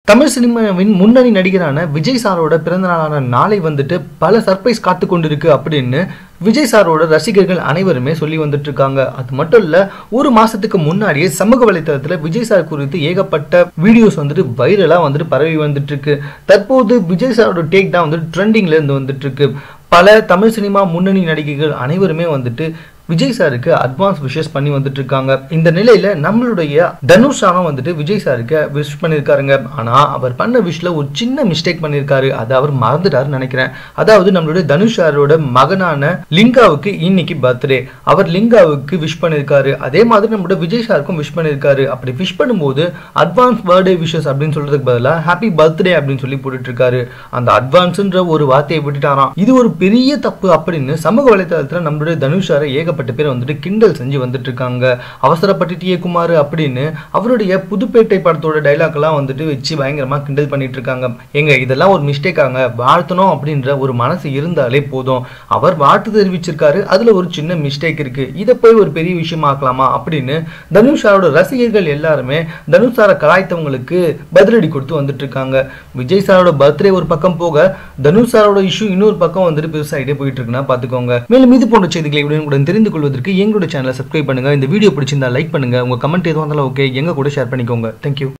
தமிழ் சினிமாவின் முன்னணி நடிகரான விஜய் சாரோட பிறந்த நாளான நாளை வந்துட்டு பல சர்ப்ரைஸ் காத்து கொண்டிருக்கு அப்படின்னு விஜய் சாரோட ரசிகர்கள் அனைவருமே சொல்லி வந்துட்டு இருக்காங்க அது மட்டும் இல்ல ஒரு மாசத்துக்கு முன்னாடியே சமூக வலைத்தளத்துல விஜய் சார் குறித்து ஏகப்பட்ட வீடியோஸ் வந்துட்டு வைரலா வந்துட்டு பரவி வந்துட்டு இருக்கு தற்போது விஜய் சாரோட டேக் தான் வந்துட்டு ட்ரெண்டிங்ல இருந்து வந்துட்டு இருக்கு பல தமிழ் சினிமா முன்னணி நடிகைகள் அனைவருமே வந்துட்டு விஜய் சாருக்கு அட்வான்ஸ் விஷஸ் பண்ணி வந்துட்டு இருக்காங்க இந்த நிலையில நம்மளுடைய தனுஷானும் வந்துட்டு விஜய் சாருக்கு விஷ் பண்ணியிருக்காருங்க ஆனா அவர் பண்ண விஷல ஒரு சின்ன மிஸ்டேக் பண்ணியிருக்காரு அதை அவர் மறந்துட்டாருன்னு நினைக்கிறேன் அதாவது நம்மளுடைய தனுஷ் சாரோட மகனான லிங்காவுக்கு இன்னைக்கு பர்த்டே அவர் லிங்காவுக்கு விஷ் பண்ணியிருக்காரு அதே மாதிரி நம்மளோட விஜய் சாருக்கும் விஷ் பண்ணியிருக்காரு அப்படி விஷ் பண்ணும்போது அட்வான்ஸ் பர்த்டே விஷஸ் அப்படின்னு சொல்றதுக்கு பதிலாக ஹாப்பி பர்த்டே அப்படின்னு சொல்லி போட்டுட்டு இருக்காரு அந்த அட்வான்ஸ்ன்ற ஒரு வார்த்தையை விட்டுட்டாராம் இது ஒரு பெரிய தப்பு அப்படின்னு சமூக வலைதளத்துல நம்மளுடைய தனுஷ் சாரை ஏகப்பட்ட பேர் வந்துட்டு கிண்டல் செஞ்சு வந்துட்டு இருக்காங்க அவசரப்பட்டுட்டியே குமார் அப்படின்னு அவருடைய புதுப்பேட்டை படத்தோட டைலாக் எல்லாம் வந்துட்டு வச்சு பயங்கரமா கிண்டல் பண்ணிட்டு இருக்காங்க எங்க இதெல்லாம் ஒரு மிஸ்டேக்காங்க வாழ்த்தணும் அப்படின்ற ஒரு மனசு இருந்தாலே போதும் அவர் வாழ்த்து தெரிவிச்சிருக்காரு அதுல ஒரு சின்ன மிஸ்டேக் இருக்கு இதை போய் ஒரு பெரிய விஷயமாக்கலாமா அப்படின்னு தனுஷ் சாரோட ரசிகர்கள் எல்லாருமே தனுஷ் சாரை கலாய்த்தவங்களுக்கு பதிலடி கொடுத்து வந்துட்டு இருக்காங்க விஜய் சாரோட பர்த்டே ஒரு பக்கம் போக தனுஷ் சாரோட இஷ்யூ இன்னொரு பக்கம் வந்துட்டு பெருசாகிட்டே போயிட்டு இருக்குன்னா பாத்துக்கோங்க மேலும் இது போன்ற செய்திகளை உடனுக்குடன் தெரிந்து கொள்வதற்கு எங்களோட சேனலை சப்ஸ்கிரைப் பண்ணுங்க இந்த வீடியோ பிடிச்சிருந்தா லைக் பண்ணுங்க உங்க கமெண்ட் எதுவும் இருந்தாலும் ஓகே எங்க கூட ஷேர் பண்ணிக்கோங்க தேங்க்யூ